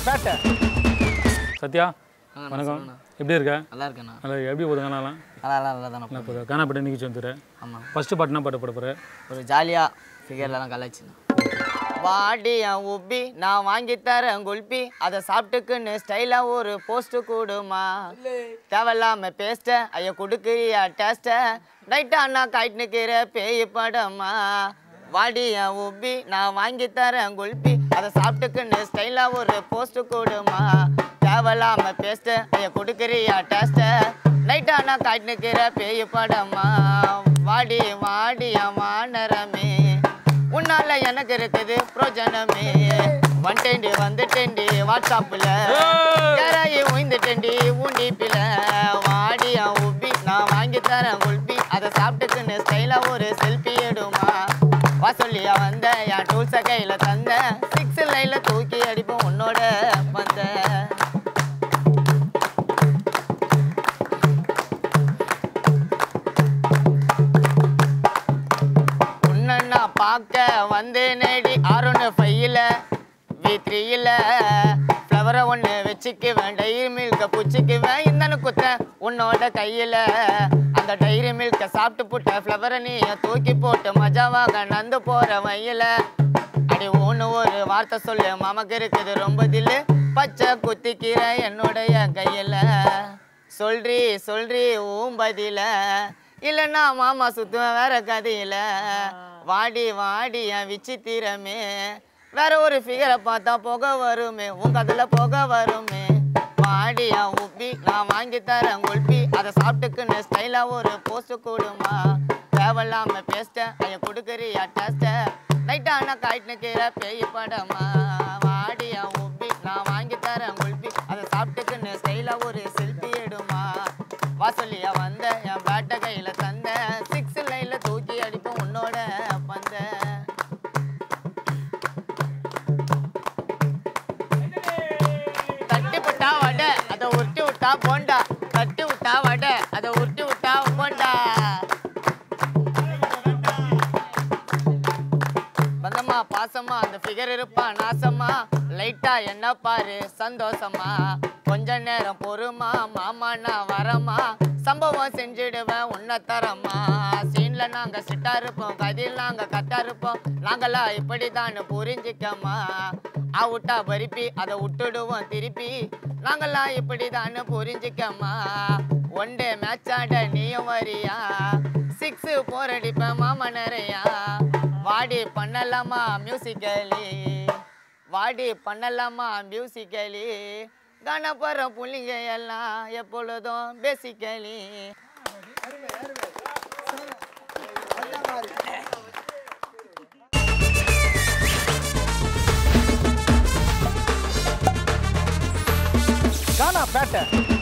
பேட்டை சத்யா ஆ, வணக்கம் எப்படி இருக்க நல்லா இருக்கேண்ணா நல்லா எப்படி போகுது காணலாம் நல்லா நல்லா நல்லா தானே நல்லா போகுது காணா பாட்டு நிகழ்ச்சி வந்துரு ஆமாம் ஃபஸ்ட்டு பாட்டு என்ன பாட்டு பாட போகிற ஒரு ஜாலியாக ஃபிகர்லாம் கலாச்சிண்ணா வாடி என் உப்பி நான் வாங்கி தரேன் குல்பி அதை சாப்பிட்டுக்குன்னு ஸ்டைலாக ஒரு போஸ்ட்டு கூடுமா தேவையில்லாம பேஸ்ட ஐயா கொடுக்குறியா டேஸ்ட நைட்டா நான் காய்ட்டு நிற்கிற பேய் படமா வாடி என் உப்பி நான் வாங்கி தரேன் குல்பி அதை சாப்பிட்டுக்குன்னு ஸ்டைலாக ஒரு போஸ்ட்டு கூடுமா தேவையில்லாம பேஸ்ட ஐயா கொடுக்குறியா டேஸ்ட நைட்டா நான் காய்ட்டு நிற்கிற பேய் படமா வாடி வாடி என் வானரமே உன்னால எனக்கு இருக்குது பிரோஜனமே வந்துட்டேண்டி வந்துட்டேண்டி வாட்ஸ்அப்பில் யாராயி உயிந்துட்டேண்டி ஊண்டிப்பில வாடியா உப்பி நான் வாங்கி தரேன் குல்பி அதை சாப்பிட்டுக்குன்னு ஸ்டைலாக ஒரு செல்ஃபி எடுமா வா சொல்லியா வந்த என் டூல்ஸை கையில் தந்த சிக்ஸ் லைனில் தூக்கி அடிப்போம் உன்னோட வந்த உன்னை நான் பார்க்க வந்தேனேடி ஆறுன்னு ஃபையில் வி த்ரீயில் ஃப்ளவரை ஒன்று வச்சுக்குவேன் டைரி மில்கை பிடிச்சிக்குவேன் இந்தனு குத்த உன்னோட கையில் அந்த டைரி மில்கை சாப்பிட்டு புட்ட ஃப்ளவரை நீ தூக்கி போட்டு மஜாவாக நந்து போகிற வயல அடி ஒன்று ஒரு வார்த்தை சொல்லு மாமக்கு இருக்குது ரொம்ப தில்லு பச்சை குத்திக்கிற என்னுடைய கையில் சொல்றி சொல்றி ஊம்பதில இல்லைன்னா மாமா சுத்துவேன் வேற கதையில வாடி வாடி என் விசித்திரமே வேற ஒரு ஃபிகரை பார்த்தா புகை வருமே உன் கதையில புகை வருமே வாடி என் உப்பி நான் வாங்கி தரேன் குல்பி அதை சாப்பிட்டுக்குன்னு ஸ்டைலாக ஒரு போஸ்ட் கூடுமா தேவையில்லாம பேஸ்ட ஐயா கொடுக்குறியா டேஸ்ட நைட்டா நான் காய்ட்டு நிற்கிற பேய் படமா வாடி என் உப்பி நான் வாங்கி தரேன் குல்பி அதை சாப்பிட்டுக்குன்னு ஸ்டைலாக ஒரு செல்ஃபி எடுமா வாசலியா வந்த என் பேட்டை கையில தந்த சிக்ஸ் லைன்ல தூக்கி அடிப்போம் உன்னோட பந்த தட்டி விட்டா வடை அதை உருட்டி விட்டா போண்டா தட்டி விட்டா வடை அதை உருட்டி விட்டா போண்டா பந்தமா பாசமா அந்த ஃபிகர் இருப்பா நாசமா லைட்டா என்ன பாரு சந்தோஷமா கொஞ்ச நேரம் பொறுமா மாமா நான் வரமா சம்பவம் செஞ்சிடுவேன் உன்னை தரமா சீன்ல நாங்க சிட்டா இருப்போம் கதில் நாங்க கட்டா இருப்போம் நாங்களா இப்படிதான் புரிஞ்சிக்கமா அவுட்டா பருப்பி அதை விட்டுடுவோம் திருப்பி நாங்களா இப்படிதான் புரிஞ்சிக்கமா ஒன் டே மேட்ச் ஆட நீயும் வரியா சிக்ஸ் போர் அடிப்பேன் மாமா நிறையா வாடி பண்ணலாமா மியூசிக்கலி வாடி பண்ணலாமா மியூசிக்கலி கான போகிற புள்ளிங்க எல்லாம் எப்பொழுதும் பேசிக்கலி காணா பேட்டை